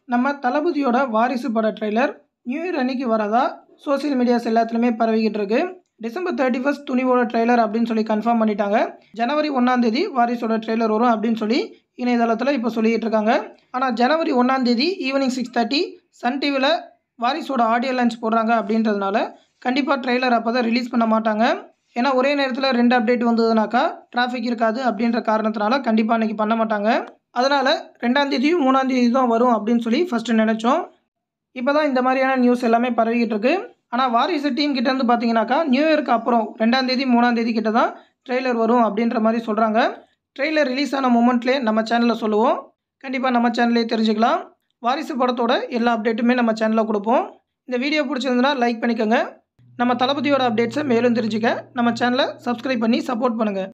நம்ம தளபதியோட வாரிசு பட ட்ரெய்லர் நியூ இயர் அன்னைக்கு வரதா சோஷியல் மீடியாஸ் எல்லாத்துலேயுமே பரவிக்கிட்டு இருக்கு டிசம்பர் தேர்ட்டி ஃபஸ்ட் துணிவோட ட்ரெய்லர் அப்படின்னு சொல்லி கன்ஃபார்ம் பண்ணிட்டாங்க ஜனவரி ஒன்றாந்தேதி வாரிசோட ட்ரெய்லர் வரும் அப்படின்னு சொல்லி இணையதளத்தில் இப்போ சொல்லிக்கிட்டு இருக்காங்க ஆனால் ஜனவரி ஒன்றாந்தேதி ஈவினிங் சிக்ஸ் தேர்ட்டி சன் டிவியில் வாரிசோட ஆடியோ லான்ச் போடுறாங்க அப்படின்றதுனால கண்டிப்பாக ட்ரெய்லர் அப்போ தான் ரிலீஸ் பண்ண மாட்டாங்க ஏன்னா ஒரே நேரத்தில் ரெண்டு அப்டேட் வந்ததுனாக்கா டிராஃபிக் இருக்காது அப்படின்ற காரணத்தினால கண்டிப்பாக அன்றைக்கி பண்ண மாட்டாங்க அதனால் ரெண்டாந்தேதியும் மூணாந்தேதி தான் வரும் அப்படின்னு சொல்லி ஃபஸ்ட்டு நினச்சோம் இப்போ தான் இந்த மாதிரியான நியூஸ் எல்லாமே பரவிக்கிட்டு இருக்கு ஆனால் வாரிசு டீம் கிட்டேருந்து பார்த்தீங்கன்னாக்கா நியூ இயர்க்கு அப்புறம் ரெண்டாந்தேதி மூணாந்தேதி கிட்ட தான் ட்ரெய்லர் வரும் அப்படின்ற மாதிரி சொல்கிறாங்க ட்ரெய்லர் ரிலீஸ் ஆன மூமெண்ட்லேயே நம்ம சேனலில் சொல்லுவோம் கண்டிப்பாக நம்ம சேனல்லே தெரிஞ்சுக்கலாம் வாரிசு படத்தோட எல்லா அப்டேட்டுமே நம்ம சேனலில் கொடுப்போம் இந்த வீடியோ பிடிச்சிருந்ததுன்னா லைக் பண்ணிக்கோங்க நம்ம தளபதியோட அப்டேட்ஸை மேலும் தெரிஞ்சுக்க நம்ம சேனலை சப்ஸ்கிரைப் பண்ணி சப்போர்ட் பண்ணுங்கள்